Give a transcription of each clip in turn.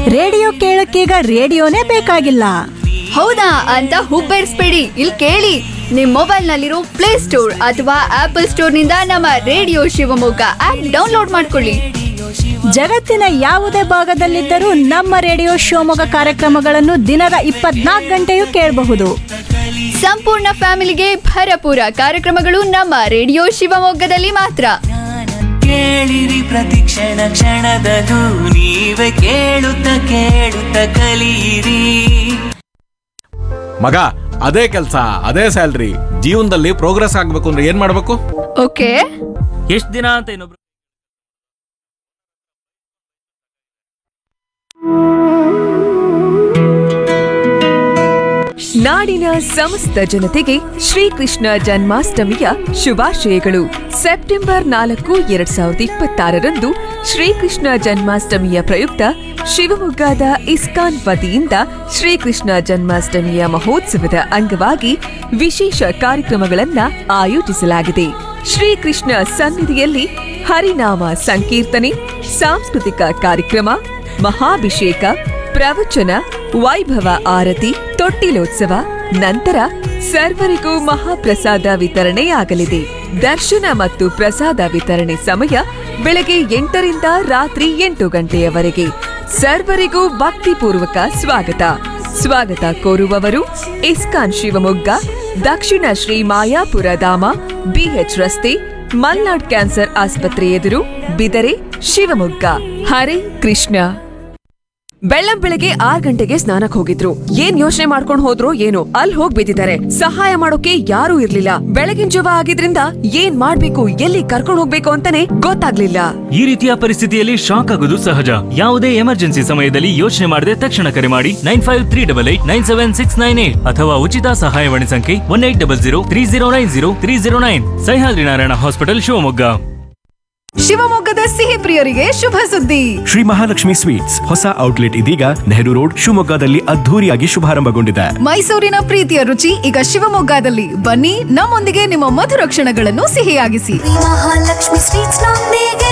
radio ಕೇಳಕ್ಕೀಗ ರೇಡಿಯೋನೇ ಬೇಕಾಗಿಲ್ಲ ಹೌದಾ ಅಂತ ಹುಬ್ಬೇರಿಸ್ಬೇಡಿ ಇಲ್ಲಿ ಕೇಳಿ ನಿಮ್ ಮೊಬೈಲ್ ನಲ್ಲಿರೋ ಪ್ಲೇ ಸ್ಟೋರ್ ಅಥವಾ ಆಪಲ್ ಸ್ಟೋರ್ ನಿಂದ ನಮ್ಮ ರೇಡಿಯೋ ಶಿವಮೊಗ್ಗ ಆಪ್ ಡೌನ್ಲೋಡ್ ಮಾಡ್ಕೊಳ್ಳಿ ಜಗತ್ತಿನ ಯಾವುದೇ ಭಾಗದಲ್ಲಿದ್ದರೂ ನಮ್ಮ ರೇಡಿಯೋ ಶಿವಮೊಗ್ಗ ಕಾರ್ಯಕ್ರಮಗಳನ್ನು ದಿನದ ಇಪ್ಪತ್ನಾಲ್ಕು ಗಂಟೆಯೂ ಕೇಳಬಹುದು ಸಂಪೂರ್ಣ ಫ್ಯಾಮಿಲಿಗೆ ಭರಪೂರ ಕಾರ್ಯಕ್ರಮಗಳು ನಮ್ಮ ರೇಡಿಯೋ ಶಿವಮೊಗ್ಗದಲ್ಲಿ ಮಾತ್ರ ಕೇಳಿರಿ ಪ್ರತಿಕ್ಷಣ ಕ್ಷಣದದು ನೀವೇ ಕೇಳುತ್ತ ಕೇಳುತ್ತ ಕಲಿಯಿರಿ ಮಗ ಅದೇ ಕೆಲಸ ಅದೇ ಸ್ಯಾಲ್ರಿ ಜೀವನದಲ್ಲಿ ಪ್ರೋಗ್ರೆಸ್ ಆಗ್ಬೇಕು ಅಂದ್ರೆ ಏನ್ ಮಾಡ್ಬೇಕು ಓಕೆ ಎಷ್ಟ್ ದಿನ ಅಂತ ಇನ್ನೊಬ್ರು ನಾಡಿನ ಸಮಸ್ತ ಜನತೆಗೆ ಶ್ರೀಕೃಷ್ಣ ಜನ್ಮಾಷ್ಟಮಿಯ ಶುಭಾಶಯಗಳು ಸೆಪ್ಟೆಂಬರ್ ನಾಲ್ಕು ಎರಡ್ ಸಾವಿರದ ಇಪ್ಪತ್ತಾರರಂದು ಶ್ರೀಕೃಷ್ಣ ಜನ್ಮಾಷ್ಟಮಿಯ ಪ್ರಯುಕ್ತ ಶಿವಮೊಗ್ಗದ ಇಸ್ಕಾನ್ ವತಿಯಿಂದ ಶ್ರೀಕೃಷ್ಣ ಜನ್ಮಾಷ್ಟಮಿಯ ಮಹೋತ್ಸವದ ಅಂಗವಾಗಿ ವಿಶೇಷ ಕಾರ್ಯಕ್ರಮಗಳನ್ನ ಆಯೋಜಿಸಲಾಗಿದೆ ಶ್ರೀಕೃಷ್ಣ ಸನ್ನಿಧಿಯಲ್ಲಿ ಹರಿನಾಮ ಸಂಕೀರ್ತನೆ ಸಾಂಸ್ಕೃತಿಕ ಕಾರ್ಯಕ್ರಮ ಮಹಾಭಿಷೇಕ ಪ್ರವಚನ ವೈಭವ ಆರತಿ ತೊಟ್ಟಿಲೋತ್ಸವ ನಂತರ ಸರ್ವರಿಗೂ ಮಹಾಪ್ರಸಾದ ವಿತರಣೆಯಾಗಲಿದೆ ದರ್ಶನ ಮತ್ತು ಪ್ರಸಾದ ವಿತರಣೆ ಸಮಯ ಬೆಳಗ್ಗೆ ಎಂಟರಿಂದ ರಾತ್ರಿ ಎಂಟು ಗಂಟೆಯವರೆಗೆ ಸರ್ವರಿಗೂ ಭಕ್ತಿಪೂರ್ವಕ ಸ್ವಾಗತ ಸ್ವಾಗತ ಕೋರುವವರು ಇಸ್ಕಾನ್ ಶಿವಮೊಗ್ಗ ದಕ್ಷಿಣ ಶ್ರೀ ಮಾಯಾಪುರ ಧಾಮ ಬಿಎಚ್ ರಸ್ತೆ ಮಲ್ನಾಡ್ ಕ್ಯಾನ್ಸರ್ ಆಸ್ಪತ್ರೆ ಎದುರು ಬಿದರೆ ಶಿವಮೊಗ್ಗ ಹರೇ ಕೃಷ್ಣ ಬೆಳ್ಳಂ ಬೆಳಗ್ಗೆ ಆರ್ ಗಂಟೆಗೆ ಸ್ನಾನಕ್ ಹೋಗಿದ್ರು ಏನ್ ಯೋಚನೆ ಮಾಡ್ಕೊಂಡ್ ಹೋದ್ರು ಏನೋ ಅಲ್ಲಿ ಹೋಗ್ ಬಿದ್ದಿದ್ದಾರೆ ಸಹಾಯ ಮಾಡೋಕೆ ಯಾರೂ ಇರ್ಲಿಲ್ಲ ಬೆಳಗಿನ ಜವ ಆಗಿದ್ರಿಂದ ಏನ್ ಮಾಡ್ಬೇಕು ಎಲ್ಲಿ ಕರ್ಕೊಂಡ್ ಹೋಗ್ಬೇಕು ಅಂತಾನೆ ಗೊತ್ತಾಗ್ಲಿಲ್ಲ ಈ ರೀತಿಯ ಪರಿಸ್ಥಿತಿಯಲ್ಲಿ ಶಾಕ್ ಆಗೋದು ಸಹಜ ಯಾವುದೇ ಎಮರ್ಜೆನ್ಸಿ ಸಮಯದಲ್ಲಿ ಯೋಚನೆ ಮಾಡದೆ ತಕ್ಷಣ ಕರೆ ಮಾಡಿ nine five three double eight nine seven six nine eight ಅಥವಾ ಉಚಿತ ಸಹಾಯವಾಣಿ ಸಂಖ್ಯೆ one eight double zero three zero nine zero three zero nine Sahyadri Narayana hospital Shivamogga ಶಿವಮೊಗ್ಗದ ಸಿಹಿ ಪ್ರಿಯರಿಗೆ ಶುಭ ಸುದ್ದಿ ಶ್ರೀ ಮಹಾಲಕ್ಷ್ಮಿ ಸ್ವೀಟ್ಸ್ ಹೊಸ ಔಟ್ಲೆಟ್ ಇದೀಗ ನೆಹರು ರೋಡ್ ಶಿವಮೊಗ್ಗದಲ್ಲಿ ಅದ್ಧೂರಿಯಾಗಿ ಶುಭಾರಂಭಗೊಂಡಿದೆ ಮೈಸೂರಿನ ಪ್ರೀತಿಯ ರುಚಿ ಈಗ ಶಿವಮೊಗ್ಗದಲ್ಲಿ ಬನ್ನಿ ನಮ್ಮೊಂದಿಗೆ ನಿಮ್ಮ ಮಧುರ ಕ್ಷಣಗಳನ್ನು ಸಿಹಿಯಾಗಿಸಿ ಮಹಾಲಕ್ಷ್ಮಿ ಸ್ವೀಟ್ಸ್ ನೊಂದಿಗೆ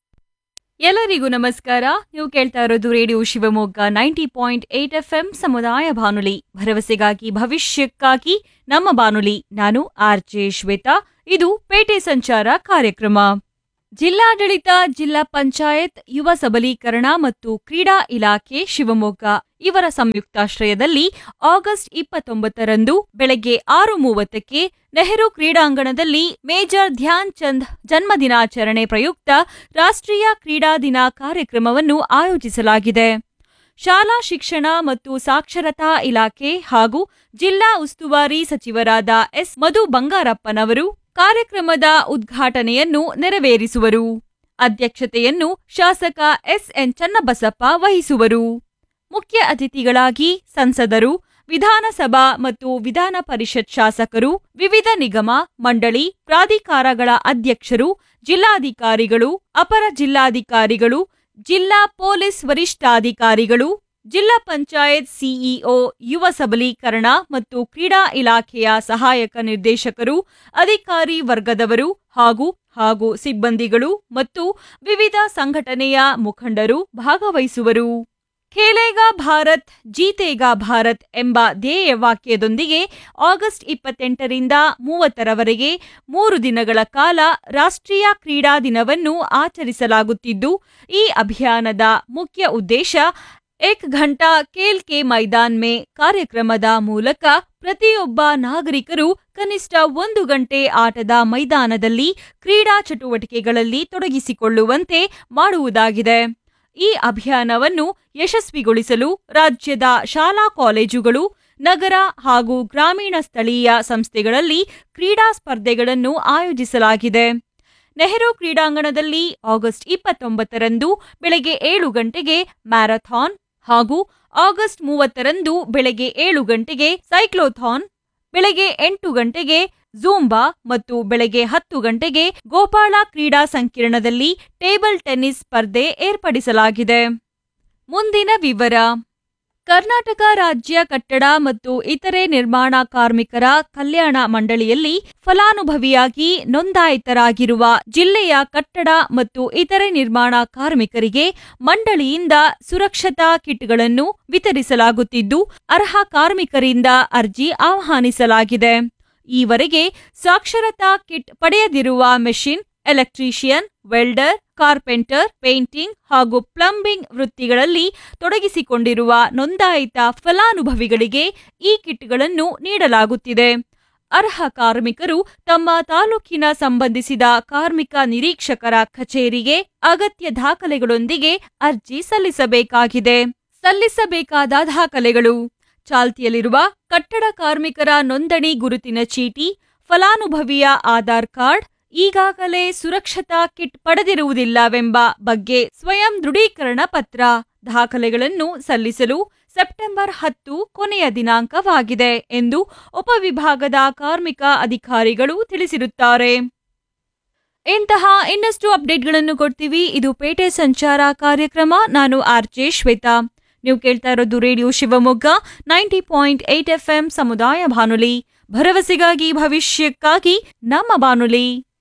ಎಲ್ಲರಿಗೂ ನಮಸ್ಕಾರ ನೀವು ಕೇಳ್ತಾ ಇರೋದು radio Shivamogga ninety point eight F M ಸಮುದಾಯ ಬಾನುಲಿ ಭರವಸೆಗಾಗಿ ಭವಿಷ್ಯಕ್ಕಾಗಿ ನಮ್ಮ ಬಾನುಲಿ ನಾನು ಆರ್ ಜೆ ಶ್ವೇತಾ ಇದು ಪೇಟೆ ಸಂಚಾರ ಕಾರ್ಯಕ್ರಮ ಜಿಲ್ಲಾಡಳಿತ ಜಿಲ್ಲಾ ಪಂಚಾಯತ್ ಯುವ ಸಬಲೀಕರಣ ಮತ್ತು ಕ್ರೀಡಾ ಇಲಾಖೆ ಶಿವಮೊಗ್ಗ ಇವರ ಸಂಯುಕ್ತಾಶ್ರಯದಲ್ಲಿ ಆಗಸ್ಟ್ ಇಪ್ಪತ್ತೊಂಬತ್ತರಂದು ಬೆಳಗ್ಗೆ ಆರು ಮೂವತ್ತಕ್ಕೆ ನೆಹರು ಕ್ರೀಡಾಂಗಣದಲ್ಲಿ ಮೇಜರ್ ಧ್ಯಾನ್ ಚಂದ್ ಜನ್ಮದಿನಾಚರಣೆ ಪ್ರಯುಕ್ತ ರಾಷ್ಟ್ರೀಯ ಕ್ರೀಡಾ ದಿನ ಕಾರ್ಯಕ್ರಮವನ್ನು ಆಯೋಜಿಸಲಾಗಿದೆ ಶಾಲಾ ಶಿಕ್ಷಣ ಮತ್ತು ಸಾಕ್ಷರತಾ ಇಲಾಖೆ ಹಾಗೂ ಜಿಲ್ಲಾ ಉಸ್ತುವಾರಿ ಸಚಿವರಾದ ಎಸ್ ಮಧು ಬಂಗಾರಪ್ಪನವರು ಕಾರ್ಯಕ್ರಮದ ಉದ್ಘಾಟನೆಯನ್ನು ನೆರವೇರಿಸುವರು ಅಧ್ಯಕ್ಷತೆಯನ್ನು ಶಾಸಕ ಎಸ್ಎನ್ ಚನ್ನಬಸಪ್ಪ ವಹಿಸುವರು ಮುಖ್ಯ ಅತಿಥಿಗಳಾಗಿ ಸಂಸದರು ವಿಧಾನಸಭಾ ಮತ್ತು ವಿಧಾನ ಪರಿಷತ್ ಶಾಸಕರು ವಿವಿಧ ನಿಗಮ ಮಂಡಳಿ ಪ್ರಾಧಿಕಾರಗಳ ಅಧ್ಯಕ್ಷರು ಜಿಲ್ಲಾಧಿಕಾರಿಗಳು ಅಪರ ಜಿಲ್ಲಾಧಿಕಾರಿಗಳು ಜಿಲ್ಲಾ ಪೊಲೀಸ್ ವರಿಷ್ಠಾಧಿಕಾರಿಗಳು ಜಿಲ್ಲಾ ಪಂಚಾಯತ್ ಸಿಇಒ ಯುವ ಸಬಲೀಕರಣ ಮತ್ತು ಕ್ರೀಡಾ ಇಲಾಖೆಯ ಸಹಾಯಕ ನಿರ್ದೇಶಕರು ಅಧಿಕಾರಿ ವರ್ಗದವರು ಹಾಗೂ ಹಾಗೂ ಸಿಬ್ಬಂದಿಗಳು ಮತ್ತು ವಿವಿಧ ಸಂಘಟನೆಯ ಮುಖಂಡರು ಭಾಗವಹಿಸುವರು ಖೇಲೇಗಾ ಭಾರತ್ ಜೀತೇಗಾ ಭಾರತ್ ಎಂಬ ಧ್ಯೇಯ ವಾಕ್ಯದೊಂದಿಗೆ ಆಗಸ್ಟ್ ಇಪ್ಪತ್ತೆಂಟರಿಂದ ಮೂವತ್ತರವರೆಗೆ ಮೂರು ದಿನಗಳ ಕಾಲ ರಾಷ್ಟ್ರೀಯ ಕ್ರೀಡಾ ದಿನವನ್ನು ಆಚರಿಸಲಾಗುತ್ತಿದ್ದು ಈ ಅಭಿಯಾನದ ಮುಖ್ಯ ಉದ್ದೇಶ ಏಕ್ ಘಂಟಾ ಖೇಲ್ ಕೆ ಮೈದಾನ್ ಮೇ ಕಾರ್ಯಕ್ರಮದ ಮೂಲಕ ಪ್ರತಿಯೊಬ್ಬ ನಾಗರಿಕರು ಕನಿಷ್ಠ ಒಂದು ಗಂಟೆ ಆಟದ ಮೈದಾನದಲ್ಲಿ ಕ್ರೀಡಾ ಚಟುವಟಿಕೆಗಳಲ್ಲಿ ತೊಡಗಿಸಿಕೊಳ್ಳುವಂತೆ ಮಾಡುವುದಾಗಿದೆ ಈ ಅಭಿಯಾನವನ್ನು ಯಶಸ್ವಿಗೊಳಿಸಲು ರಾಜ್ಯದ ಶಾಲಾ ಕಾಲೇಜುಗಳು ನಗರ ಹಾಗೂ ಗ್ರಾಮೀಣ ಸ್ಥಳೀಯ ಸಂಸ್ಥೆಗಳಲ್ಲಿ ಕ್ರೀಡಾ ಸ್ಪರ್ಧೆಗಳನ್ನು ಆಯೋಜಿಸಲಾಗಿದೆ ನೆಹರು ಕ್ರೀಡಾಂಗಣದಲ್ಲಿ ಆಗಸ್ಟ್ ಇಪ್ಪತ್ತೊಂಬತ್ತರಂದು ಬೆಳಗ್ಗೆ ಏಳು ಗಂಟೆಗೆ ಮ್ಯಾರಥಾನ್ ಹಾಗೂ ಆಗಸ್ಟ್ ಮೂವತ್ತರಂದು ಬೆಳಗ್ಗೆ ಏಳು ಗಂಟೆಗೆ ಸೈಕ್ಲೋಥಾನ್ ಬೆಳಗ್ಗೆ ಎಂಟು ಗಂಟೆಗೆ ಝೂಂಬಾ ಮತ್ತು ಬೆಳಗ್ಗೆ ಹತ್ತು ಗಂಟೆಗೆ ಗೋಪಾಳ ಕ್ರೀಡಾ ಸಂಕೀರ್ಣದಲ್ಲಿ ಟೇಬಲ್ ಟೆನ್ನಿಸ್ ಸ್ಪರ್ಧೆ ಏರ್ಪಡಿಸಲಾಗಿದೆ ಮುಂದಿನ ವಿವರ ಕರ್ನಾಟಕ ರಾಜ್ಯ ಕಟ್ಟಡ ಮತ್ತು ಇತರೆ ನಿರ್ಮಾಣ ಕಾರ್ಮಿಕರ ಕಲ್ಯಾಣ ಮಂಡಳಿಯಲ್ಲಿ ಫಲಾನುಭವಿಯಾಗಿ ನೋಂದಾಯಿತರಾಗಿರುವ ಜಿಲ್ಲೆಯ ಕಟ್ಟಡ ಮತ್ತು ಇತರೆ ನಿರ್ಮಾಣ ಕಾರ್ಮಿಕರಿಗೆ ಮಂಡಳಿಯಿಂದ ಸುರಕ್ಷತಾ ಕಿಟ್ಗಳನ್ನು ವಿತರಿಸಲಾಗುತ್ತಿದ್ದು ಅರ್ಹ ಕಾರ್ಮಿಕರಿಂದ ಅರ್ಜಿ ಆಹ್ವಾನಿಸಲಾಗಿದೆ ಈವರೆಗೆ ಸಾಕ್ಷರತಾ ಕಿಟ್ ಪಡೆಯದಿರುವ machine electrician welder carpenter painting ಹಾಗೂ ಪ್ಲಂಬಿಂಗ್ ವೃತ್ತಿಗಳಲ್ಲಿ ತೊಡಗಿಸಿಕೊಂಡಿರುವ ನೋಂದಾಯಿತ ಫಲಾನುಭವಿಗಳಿಗೆ ಈ ಕಿಟ್ಗಳನ್ನು ನೀಡಲಾಗುತ್ತಿದೆ ಅರ್ಹ ಕಾರ್ಮಿಕರು ತಮ್ಮ ತಾಲೂಕಿನ ಸಂಬಂಧಿಸಿದ ಕಾರ್ಮಿಕ ನಿರೀಕ್ಷಕರ ಕಚೇರಿಗೆ ಅಗತ್ಯ ದಾಖಲೆಗಳೊಂದಿಗೆ ಅರ್ಜಿ ಸಲ್ಲಿಸಬೇಕಾಗಿದೆ ಸಲ್ಲಿಸಬೇಕಾದ ದಾಖಲೆಗಳು ಚಾಲ್ತಿಯಲ್ಲಿರುವ ಕಟ್ಟಡ ಕಾರ್ಮಿಕರ ನೋಂದಣಿ ಗುರುತಿನ ಚೀಟಿ ಫಲಾನುಭವಿಯ ಆಧಾರ್ ಕಾರ್ಡ್ ಈಗಾಗಲೇ ಸುರಕ್ಷತಾ ಕಿಟ್ ಪಡೆದಿರುವುದಿಲ್ಲವೆಂಬ ಬಗ್ಗೆ ಸ್ವಯಂ ದೃಢೀಕರಣ ಪತ್ರ ದಾಖಲೆಗಳನ್ನು ಸಲ್ಲಿಸಲು ಸೆಪ್ಟೆಂಬರ್ ಹತ್ತು ಕೊನೆಯ ದಿನಾಂಕವಾಗಿದೆ ಎಂದು ಉಪವಿಭಾಗದ ಕಾರ್ಮಿಕ ಅಧಿಕಾರಿಗಳು ತಿಳಿಸಿರುತ್ತಾರೆ ಇಂತಹ ಇನ್ನಷ್ಟು ಅಪ್ಡೇಟ್ಗಳನ್ನು ಕೊಡ್ತೀವಿ ಇದು ಪೇಟೆ ಸಂಚಾರ ಕಾರ್ಯಕ್ರಮ ನಾನು ಆರ್ಜೆ ಶ್ವೇತಾ ನೀವು ಕೇಳ್ತಾ ಇರೋದು radio Shivamogga ninety point eight F ಸಮುದಾಯ ಬಾನುಲಿ ಭರವಸೆಗಾಗಿ ಭವಿಷ್ಯಕ್ಕಾಗಿ ನಮ್ಮ ಬಾನುಲಿ